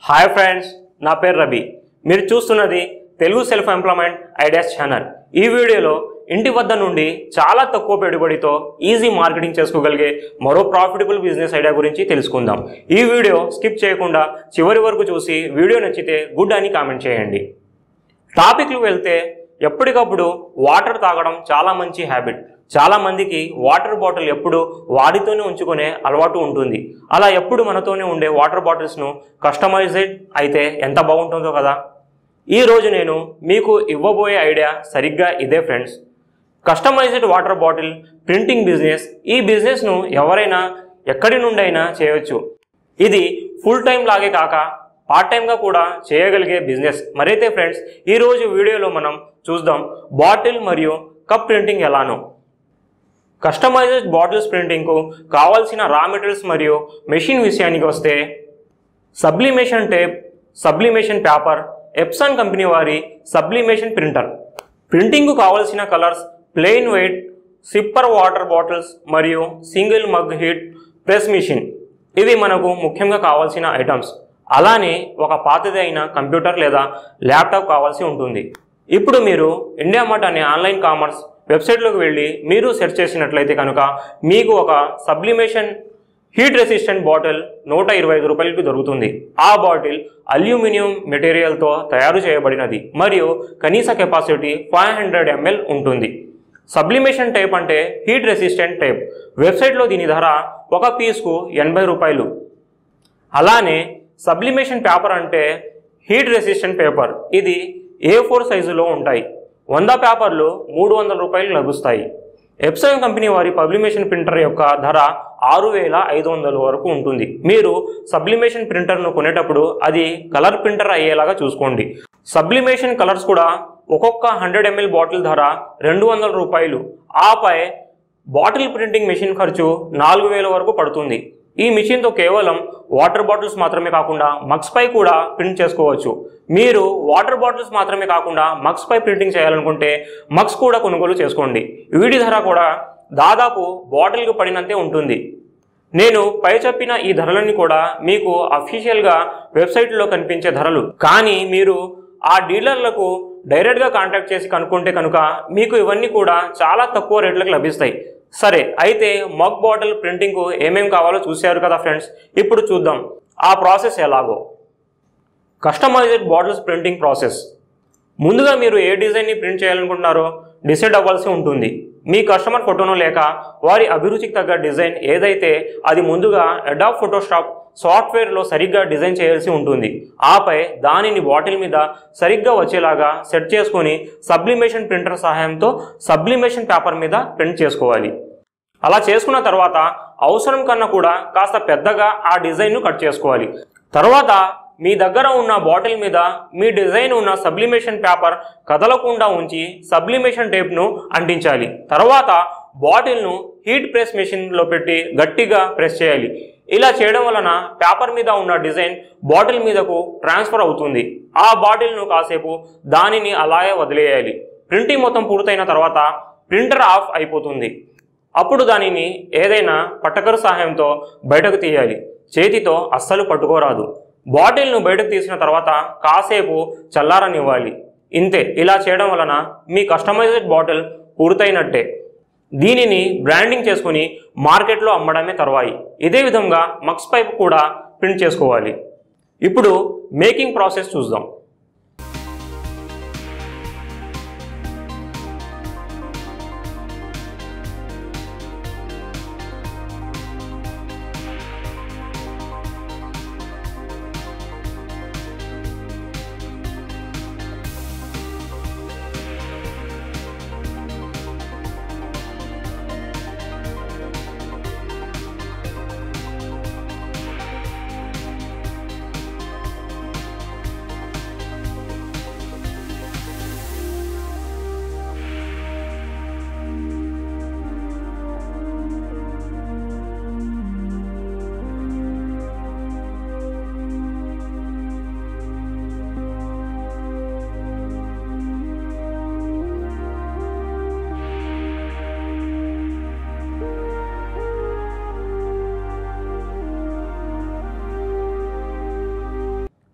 hi friends నా పేరు రవి మీరు చూస్తున్నది Telugu self employment ideas channel ఈ వీడియోలో ఇంటి వద్ద నుండి చాలా తక్కువ పెట్టుబడితో ఈజీ మార్కెటింగ్ చేసుకోగలిగే మరో ప్రాఫిటబుల్ బిజినెస్ ఐడియా గురించి తెలుసుకుందాం ఈ వీడియో స్కిప్ చేయకుండా చివరి వరకు చూసి వీడియో నచ్చితే గుడ్ అని కామెంట్ చేయండి టాపిక్లు వెళ్తే ఎప్పటికప్పుడు వాటర్ తాగడం చాలా మంచి హ్యాబిట్ చాలా మందికి వాటర్ బాటిల్ ఎప్పుడు వాడితోనే ఉంచుకునే అలవాటు ఉంటుంది అలా ఎప్పుడు మనతోనే ఉండే వాటర్ బాటిల్స్ను కస్టమైజ్డ్ అయితే ఎంత బాగుంటుందో కదా ఈ రోజు నేను మీకు ఇవ్వబోయే ఐడియా సరిగ్గా ఇదే friends customised water bottle printing business ఈ బిజినెస్ను ఎవరైనా ఎక్కడి నుండైనా చేయొచ్చు ఇది ఫుల్ టైం లాగే కాక పార్ట్ టైంగా కూడా చేయగలిగే బిజినెస్ మరైతే ఫ్రెండ్స్ ఈరోజు వీడియోలో మనం చూద్దాం బాటిల్ మరియు కప్ ప్రింటింగ్ ఎలానో కస్టమైజ్డ్ బాటిల్స్ ప్రింటింగ్కు కావాల్సిన రా మెటీరియల్స్ మరియు మెషిన్ విషయానికి వస్తే sublimation tape sublimation paper Epson company వారి సబ్లిమేషన్ ప్రింటర్ ప్రింటింగ్కు కావాల్సిన colours plain white sipper water bottles మరియు single mug heat press machine ఇవి మనకు ముఖ్యంగా కావాల్సిన ఐటమ్స్ అలానే ఒక పాతది అయిన కంప్యూటర్ లేదా ల్యాప్టాప్ కావాల్సి ఉంటుంది ఇప్పుడు మీరు ఇండియా మార్ట్ అనే ఆన్లైన్ కామర్స్ వెబ్సైట్లోకి వెళ్ళి మీరు సెర్చ్ చేసినట్లయితే కనుక మీకు ఒక సబ్లిమేషన్ హీట్ రెసిస్టెంట్ బాటిల్ నూట ఇరవై ఐదు రూపాయలకి దొరుకుతుంది ఆ బాటిల్ అల్యూమినియం మెటీరియల్తో తయారు చేయబడినది మరియు కనీస కెపాసిటీ ఫైవ్ హండ్రెడ్ ఎంఎల్ ఉంటుంది సబ్లిమేషన్ టైప్ అంటే హీట్ రెసిస్టెంట్ టైప్ వెబ్సైట్లో దీని ధర ఒక పీస్కు ఎనభై రూపాయలు అలానే సబ్లిమేషన్ పేపర్ అంటే హీట్ రెసిస్టెంట్ పేపర్ ఇది ఏ ఫోర్ సైజులో ఉంటాయి వంద పేపర్లు మూడు వందల రూపాయలు లభిస్తాయి ఎప్సన్ కంపెనీ వారి పబ్లిమేషన్ ప్రింటర్ యొక్క ధర ఆరు వేల ఐదు వందల వరకు ఉంటుంది మీరు సబ్లిమేషన్ ప్రింటర్ను కొనేటప్పుడు అది కలర్ ప్రింటర్ అయ్యేలాగా చూసుకోండి సబ్లిమేషన్ కలర్స్ కూడా ఒక్కొక్క హండ్రెడ్ ఎంఎల్ బాటిల్ ధర రెండు వందల రూపాయలు ఆపై బాటిల్ ప్రింటింగ్ మెషిన్ ఖర్చు నాలుగు వేల వరకు పడుతుంది ఈ మిషన్తో కేవలం వాటర్ బాటిల్స్ మాత్రమే కాకుండా మగ్స్ పై కూడా ప్రింట్ చేసుకోవచ్చు మీరు వాటర్ బాటిల్స్ మాత్రమే కాకుండా మగ్స్ పై ప్రింటింగ్ చేయాలనుకుంటే మగ్స్ కూడా కొనుగోలు చేసుకోండి వీటి ధర కూడా దాదాపు బాటిల్కు పడినంతే ఉంటుంది నేను పై చెప్పిన ఈ ధరలన్నీ కూడా మీకు అఫీషియల్గా వెబ్సైట్లో కనిపించే ధరలు కానీ మీరు ఆ డీలర్లకు డైరెక్ట్గా కాంటాక్ట్ చేసి కనుక్కుంటే కనుక మీకు ఇవన్నీ కూడా చాలా తక్కువ రేట్లకు లభిస్తాయి సరే అయితే మగ్ బాటిల్ ప్రింటింగ్కు ఏమేం కావాలో చూశారు కదా ఫ్రెండ్స్ ఇప్పుడు చూద్దాం ఆ ప్రాసెస్ ఎలాగో కస్టమైజ్డ్ బాటిల్స్ ప్రింటింగ్ ప్రాసెస్ ముందుగా మీరు ఏ డిజైన్ని ప్రింట్ చేయాలనుకుంటున్నారో డిసైడ్ అవ్వాల్సి ఉంటుంది మీ కస్టమర్ ఫోటోను లేక వారి అభిరుచికి తగ్గ డిజైన్ ఏదైతే అది ముందుగా అడాప్ ఫోటోషాప్ సాఫ్ట్వేర్లో సరిగ్గా డిజైన్ చేయాల్సి ఉంటుంది ఆపై దానిని బాటిల్ మీద సరిగ్గా వచ్చేలాగా సెట్ చేసుకొని సబ్లిమేషన్ ప్రింటర్ సహాయంతో సబ్లిమేషన్ పేపర్ మీద ప్రింట్ చేసుకోవాలి అలా చేసుకున్న తర్వాత అవసరం కన్నా కూడా కాస్త పెద్దగా ఆ డిజైన్ను కట్ చేసుకోవాలి తర్వాత మీ దగ్గర ఉన్న బాటిల్ మీద మీ డిజైన్ ఉన్న సబ్లిమేషన్ పేపర్ కదలకుండా ఉంచి సబ్లిమేషన్ టేప్ను అంటించాలి తర్వాత బాటిల్ను హీట్ ప్రెస్ మెషిన్లో పెట్టి గట్టిగా ప్రెస్ చేయాలి ఇలా చేయడం వలన పేపర్ మీద ఉన్న డిజైన్ బాటిల్ మీదకు ట్రాన్స్ఫర్ అవుతుంది ఆ బాటిల్ను కాసేపు దానిని అలాగే వదిలేయాలి ప్రింటింగ్ మొత్తం పూర్తయిన తర్వాత ప్రింటర్ ఆఫ్ అయిపోతుంది అప్పుడు దానిని ఏదైనా పట్టకరు సహాయంతో బయటకు తీయాలి చేతితో అస్సలు పట్టుకోరాదు బాటిల్ను బయటకు తీసిన తర్వాత కాసేపు చల్లారనివ్వాలి ఇంతే ఇలా చేయడం వలన మీ కస్టమైజ్డ్ బాటిల్ పూర్తయినట్టే దీనిని బ్రాండింగ్ చేసుకుని మార్కెట్లో అమ్మడమే తర్వాయి ఇదే విధంగా మక్స్ పైప్ కూడా ప్రింట్ చేసుకోవాలి ఇప్పుడు మేకింగ్ ప్రాసెస్ చూద్దాం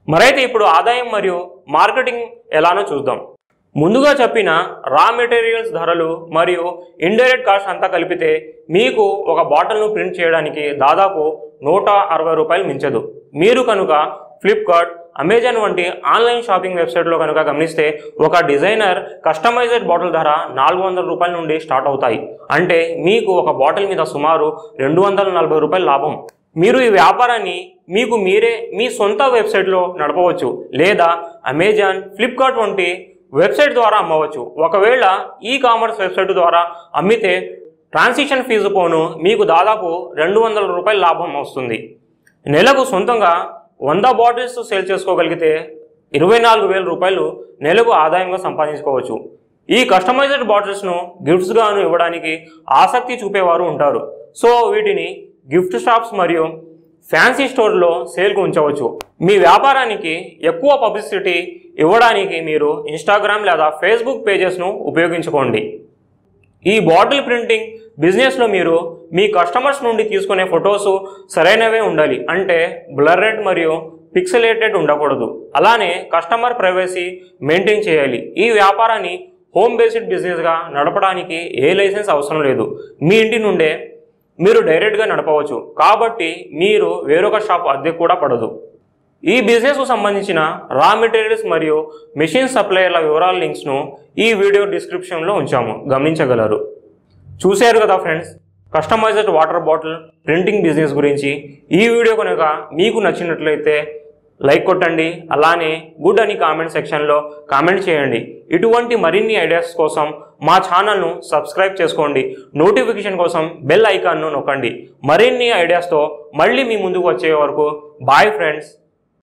మరైతే ఇప్పుడు ఆదాయం మరియు మార్కెటింగ్ ఎలానో చూద్దాం ముందుగా చెప్పిన రా మెటీరియల్స్ ధరలు మరియు ఇండైరెక్ట్ కాస్ట్ అంతా కలిపితే మీకు ఒక బాటిల్ను ప్రింట్ చేయడానికి దాదాపు నూట అరవై రూపాయలు మించదు మీరు కనుక ఫ్లిప్కార్ట్ అమెజాన్ వంటి ఆన్లైన్ షాపింగ్ వెబ్సైట్లో కనుక గమనిస్తే ఒక డిజైనర్ కస్టమైజ్డ్ బాటిల్ ధర నాలుగు వందల రూపాయల నుండి స్టార్ట్ అవుతాయి అంటే మీకు ఒక బాటిల్ మీద సుమారు రెండు వందల నలభై రూపాయల లాభం మీరు ఈ వ్యాపారాన్ని మీకు మీరే మీ సొంత వెబ్సైట్లో నడపవచ్చు లేదా అమెజాన్ ఫ్లిప్కార్ట్ వంటి వెబ్సైట్ ద్వారా అమ్మవచ్చు ఒకవేళ ఈ కామర్స్ వెబ్సైట్ ద్వారా అమ్మితే ట్రాన్సాక్షన్ ఫీజు పోను మీకు దాదాపు రెండు వందల రూపాయల లాభం వస్తుంది నెలకు సొంతంగా వంద బాటిల్స్ సేల్ చేసుకోగలిగితే ఇరవై నాలుగు వేల రూపాయలు నెలకు ఆదాయంగా సంపాదించుకోవచ్చు ఈ కస్టమైజ్డ్ బాటిల్స్ను గిఫ్ట్స్గాను ఇవ్వడానికి ఆసక్తి చూపేవారు ఉంటారు సో వీటిని గిఫ్ట్ షాప్స్ మరియు ఫ్యాన్సీ స్టోర్లో సేల్కు ఉంచవచ్చు మీ వ్యాపారానికి ఎక్కువ పబ్లిసిటీ ఇవ్వడానికి మీరు ఇన్స్టాగ్రామ్ లేదా ఫేస్బుక్ పేజెస్ను ఉపయోగించుకోండి ఈ బాటిల్ ప్రింటింగ్ బిజినెస్లో మీరు మీ కస్టమర్స్ నుండి తీసుకునే ఫొటోస్ సరైనవే ఉండాలి అంటే బ్లర్రెడ్ మరియు పిక్సలేటెడ్ ఉండకూడదు అలానే కస్టమర్ ప్రైవసీ మెయింటైన్ చేయాలి ఈ వ్యాపారాన్ని హోమ్ బేస్డ్ బిజినెస్గా నడపడానికి ఏ లైసెన్స్ అవసరం లేదు మీ ఇంటి నుండే మీరు డైరెక్ట్గా నడపవచ్చు కాబట్టి మీరు వేరొక షాప్ అద్దె కూడా పడదు ఈ బిజినెస్కు సంబంధించిన రా మెటీరియల్స్ మరియు మెషిన్ సప్లయర్ల వివరాల లింక్స్ను ఈ వీడియో డిస్క్రిప్షన్లో ఉంచాము గమనించగలరు చూశారు కదా friends customised water bottle printing business గురించి ఈ వీడియో కనుక మీకు నచ్చినట్లయితే లైక్ కొట్టండి అలానే గుడ్ అని కామెంట్ సెక్షన్లో కామెంట్ చేయండి ఇటువంటి మరిన్ని ఐడియాస్ కోసం మా ఛానల్ను సబ్స్క్రైబ్ చేసుకోండి నోటిఫికేషన్ కోసం బెల్ ఐకాన్ను నొక్కండి మరిన్ని ఐడియాస్తో మళ్ళీ మీ ముందుకు వచ్చే వరకు బాయ్ ఫ్రెండ్స్